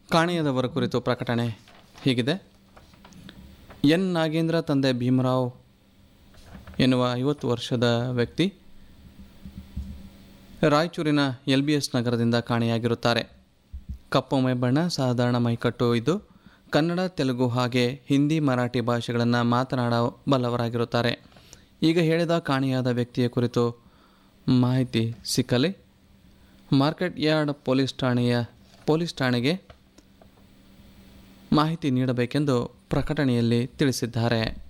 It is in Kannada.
ಕಾಣೆಯಾದವರ ಕುರಿತು ಪ್ರಕಟಣೆ ಹೀಗಿದೆ ಎನ್ ನಾಗೇಂದ್ರ ತಂದೆ ಭೀಮರಾವ್ ಎನ್ನುವ ಐವತ್ತು ವರ್ಷದ ವ್ಯಕ್ತಿ ರಾಯಚೂರಿನ ಎಲ್ ಬಿ ಎಸ್ ನಗರದಿಂದ ಕಾಣೆಯಾಗಿರುತ್ತಾರೆ ಕಪ್ಪು ಮೈಬಣ್ಣ ಸಾಧಾರಣ ಮೈಕಟ್ಟು ಇದ್ದು ಕನ್ನಡ ತೆಲುಗು ಹಾಗೆ ಹಿಂದಿ ಮರಾಠಿ ಭಾಷೆಗಳನ್ನು ಮಾತನಾಡಬಲ್ಲವರಾಗಿರುತ್ತಾರೆ ಈಗ ಹೇಳಿದ ಕಾಣೆಯಾದ ವ್ಯಕ್ತಿಯ ಕುರಿತು ಮಾಹಿತಿ ಸಿಕ್ಕಲಿ ಮಾರ್ಕೆಟ್ ಯಾರ್ಡ್ ಪೊಲೀಸ್ ಠಾಣೆಯ ಪೊಲೀಸ್ ಠಾಣೆಗೆ ಮಾಹಿತಿ ನೀಡಬೇಕೆಂದು ಪ್ರಕಟಣೆಯಲ್ಲಿ ತಿಳಿಸಿದ್ದಾರೆ